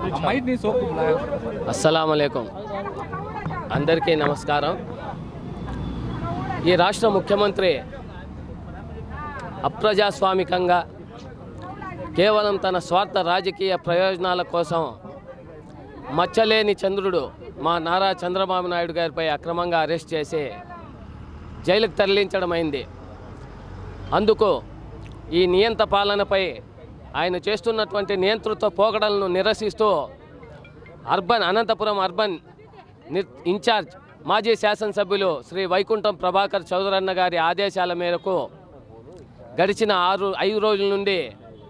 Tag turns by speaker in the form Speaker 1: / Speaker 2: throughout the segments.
Speaker 1: might నీ సోపు
Speaker 2: అస్సలం అయికం అందరికీ నమస్కారం ఈ రాష్ట్ర ముఖ్యమంత్రి అప్రజాస్వామికంగా కేవలం తన స్వార్థ రాజకీయ ప్రయోజనాల కోసం మచ్చలేని చంద్రుడు మా నారా చంద్రబాబు నాయుడు గారిపై అక్రమంగా అరెస్ట్ చేసి జైలుకు తరలించడం అయింది అందుకు ఈ నియంత పాలనపై ఆయన చేస్తున్నటువంటి నియంతృత్వ పోకడలను నిరసిస్తూ అర్బన్ అనంతపురం అర్బన్ ని- ఇన్ఛార్జ్ మాజీ శాసనసభ్యులు శ్రీ వైకుంఠం ప్రభాకర్ చౌదరన్న గారి ఆదేశాల మేరకు గడిచిన ఆరు ఐదు రోజుల నుండి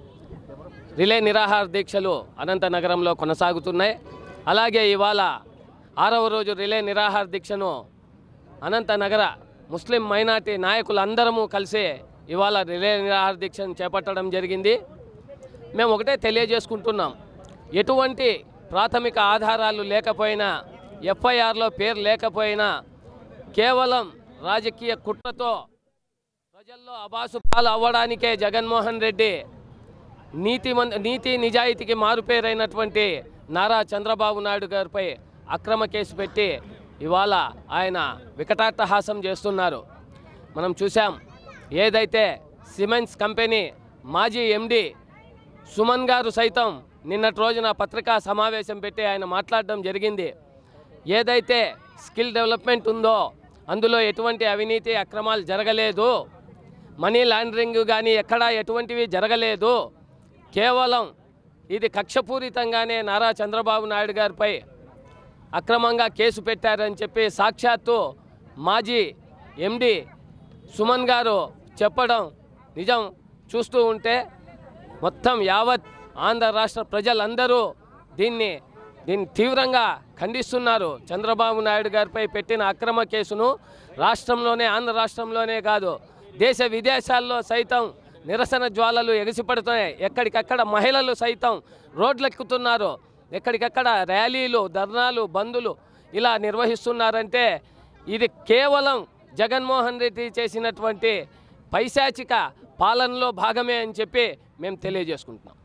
Speaker 2: రిలే నిరాహార దీక్షలు అనంత నగరంలో కొనసాగుతున్నాయి అలాగే ఇవాళ ఆరవ రోజు రిలే నిరాహార దీక్షను అనంత నగర ముస్లిం మైనార్టీ నాయకులందరము కలిసి ఇవాళ రిలే నిరాహార దీక్షను చేపట్టడం జరిగింది మేము ఒకటే తెలియజేసుకుంటున్నాం ఎటువంటి ప్రాథమిక ఆధారాలు లేకపోయినా ఎఫ్ఐఆర్లో పేరు లేకపోయినా కేవలం రాజకీయ కుట్రతో ప్రజల్లో అబాసు పాలు అవ్వడానికే జగన్మోహన్ రెడ్డి నీతి మన్ నీతి నిజాయితీకి మారుపేరైనటువంటి నారా చంద్రబాబు నాయుడు గారిపై అక్రమ కేసు పెట్టి ఇవాళ ఆయన వికటాట్టహాసం చేస్తున్నారు మనం చూసాం ఏదైతే సిమెంట్స్ కంపెనీ మాజీ ఎండి సుమన్ గారు సైతం నిన్నటి రోజున పత్రికా సమావేశం పెట్టి ఆయన మాట్లాడడం జరిగింది ఏదైతే స్కిల్ డెవలప్మెంట్ ఉందో అందులో ఎటువంటి అవినీతి అక్రమాలు జరగలేదు మనీ లాండరింగ్ కానీ ఎక్కడా ఎటువంటివి జరగలేదు కేవలం ఇది కక్షపూరితంగానే నారా చంద్రబాబు నాయుడు గారిపై అక్రమంగా కేసు పెట్టారని చెప్పి సాక్షాత్తు మాజీ ఎండి సుమన్ గారు చెప్పడం నిజం చూస్తూ ఉంటే మొత్తం యావత్ ఆంధ్ర రాష్ట్ర ప్రజలందరూ దీన్ని దీన్ని తీవ్రంగా ఖండిస్తున్నారు చంద్రబాబు నాయుడు గారిపై పెట్టిన అక్రమ కేసును రాష్ట్రంలోనే ఆంధ్ర రాష్ట్రంలోనే కాదు దేశ విదేశాల్లో సైతం నిరసన జ్వాలలు ఎగసిపడుతున్నాయి ఎక్కడికక్కడ మహిళలు సైతం రోడ్లెక్కుతున్నారు ఎక్కడికక్కడ ర్యాలీలు ధర్నాలు బందులు ఇలా నిర్వహిస్తున్నారంటే ఇది కేవలం జగన్మోహన్ రెడ్డి చేసినటువంటి పైశాచిక పాలనలో భాగమే అని చెప్పి మేము తెలియజేసుకుంటున్నాం